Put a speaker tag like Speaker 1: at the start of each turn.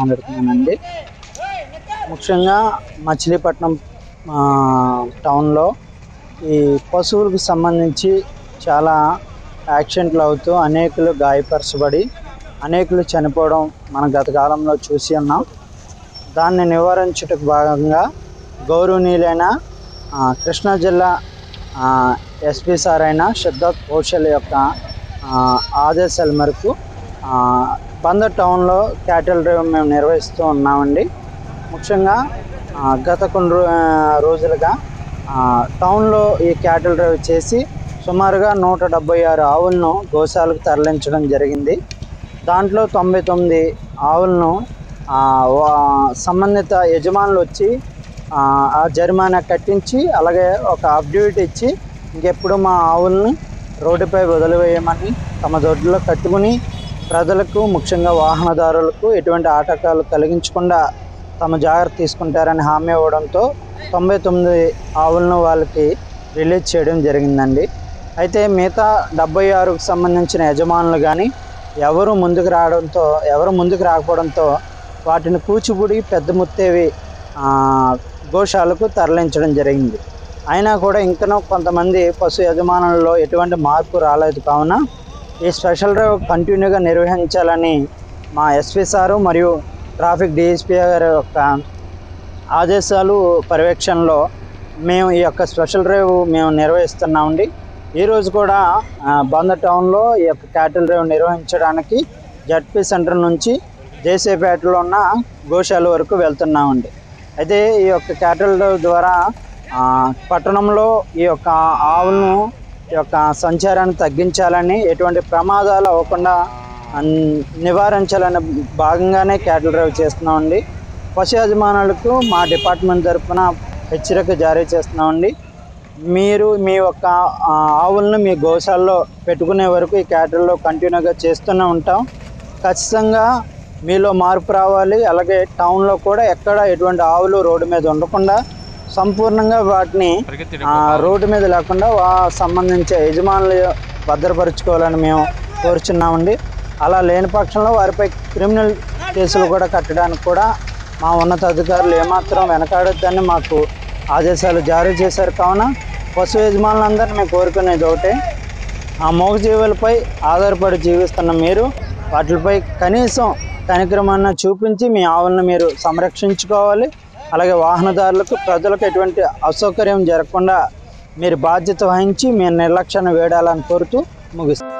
Speaker 1: మాట్లాడుతున్నానండి ముఖ్యంగా మచిలీపట్నం ఆ, టౌన్లో ఈ పశువులకు సంబంధించి చాలా యాక్సిడెంట్లు అవుతూ అనేకులు గాయపరచబడి అనేకులు చనిపోవడం మన గత కాలంలో చూసి ఉన్నాం దాన్ని నివారించుటకు భాగంగా గౌరవనీయులైన ఆ, కృష్ణా జిల్లా ఆ, ఎస్పీ సార్ అయిన సిద్ధార్థ్ కౌశల్ యొక్క ఆ, ఆదేశాల మేరకు ఆ, బందర్ టౌన్లో క్యాటిల్ డ్రైవ్ మేము నిర్వహిస్తూ ఉన్నామండి ముఖ్యంగా ఆ, గత కొన్ని రో- ఆ, రోజులుగా ఆ, టౌన్లో ఈ క్యాటిల్ డ్రైవ్ చేసి సుమారుగా నూట డెబ్బై ఆరు ఆవులను గోశాలకు తరలించడం జరిగింది దాంట్లో తొంభై తొమ్మిది ఆవులను ఆ, వా- సంబంధిత యజమానులు వచ్చి ఆ, ఆ జరిమానా కట్టించి అలాగే ఒక అప్డేట్ ఇచ్చి ఇంకెప్పుడు మా ఆవులను రోడ్డుపై వదిలివేయమని తమ దొడ్లో కట్టుకుని ప్రజలకు ముఖ్యంగా వాహనదారులకు ఎటువంటి ఆటంకాలు కలిగించకుండా తమ జాగ్రత్త తీసుకుంటారని హామీ ఇవ్వడంతో తొంభై తొమ్మిది ఆవులను వాళ్ళకి రిలీజ్ చేయడం జరిగిందండి అయితే మిగతా డెబ్బై ఆరుకు సంబంధించిన యజమానులు కానీ ఎవరు ముందుకు రావడంతో ఎవరు ముందుకు రాకపోవడంతో వాటిని కూచిపూడి పెద్ద ముత్తేవి ఆ, గోశాలకు తరలించడం జరిగింది అయినా కూడా ఇంకనూ కొంతమంది పశు యజమానుల్లో ఎటువంటి మార్పు రాలేదు కావున ఈ స్పెషల్ డ్రైవ్ కంటిన్యూగా నిర్వహించాలని మా ఎస్పీ సారు మరియు ట్రాఫిక్ డిఎస్పీ గారి యొక్క ఆదేశాలు పర్యవేక్షణలో మేము ఈ యొక్క స్పెషల్ డ్రైవ్ మేము నిర్వహిస్తున్నామండి ఈరోజు కూడా ఆ, బంద టౌన్లో ఈ యొక్క క్యాటిల్ డ్రైవ్ నిర్వహించడానికి జడ్పీ సెంటర్ నుంచి జేసేపేటలో ఉన్న గోశాల వరకు వెళ్తున్నామండి అయితే ఈ యొక్క క్యాటిల్ డ్రైవ్ ద్వారా ఆ, పట్టణంలో ఈ యొక్క ఆవులను ఈ యొక్క సంచారాన్ని తగ్గించాలని ఎటువంటి ప్రమాదాలు అవ్వకుండా అన్- నివారించాలనే భాగంగానే క్యాటిల్ డ్రైవ్ చేస్తున్నామండి పశు యజమానులకు మా డిపార్ట్మెంట్ తరఫున హెచ్చరిక జారీ చేస్తున్నామండి మీరు మీ యొక్క ఆ, ఆవులను మీ గోశాలలో పెట్టుకునే వరకు ఈ క్యాటిల్లో కంటిన్యూగా చేస్తూనే ఉంటాం ఖచ్చితంగా మీలో మార్పు రావాలి అలాగే టౌన్లో కూడా ఎక్కడ ఎటువంటి ఆవులు రోడ్డు మీద ఉండకుండా సంపూర్ణంగా వాటిని ఆ, రోడ్డు మీద లేకుండా వా సంబంధించే యజమానులు భద్రపరుచుకోవాలని మేము కోరుచున్నామండి అలా లేని పక్షంలో వారిపై క్రిమినల్ కేసులు కూడా కట్టడానికి కూడా మా ఉన్నత అధికారులు ఏమాత్రం వెనకాడొద్దని మాకు ఆదేశాలు జారీ చేశారు కావున పశు యజమానులందరినీ మేము కోరుకునేది ఒకటే ఆ మూగజీవులపై ఆధారపడి జీవిస్తున్న మీరు వాటిపై కనీసం కనిక్రమాన్ని చూపించి మీ ఆవులను మీరు సంరక్షించుకోవాలి అలాగే వాహనదారులకు ప్రజలకు ఎటువంటి అసౌకర్యం జరగకుండా మీరు బాధ్యత వహించి మీ నిర్లక్ష్యాన్ని వేడాలని కోరుతూ ముగిస్తాను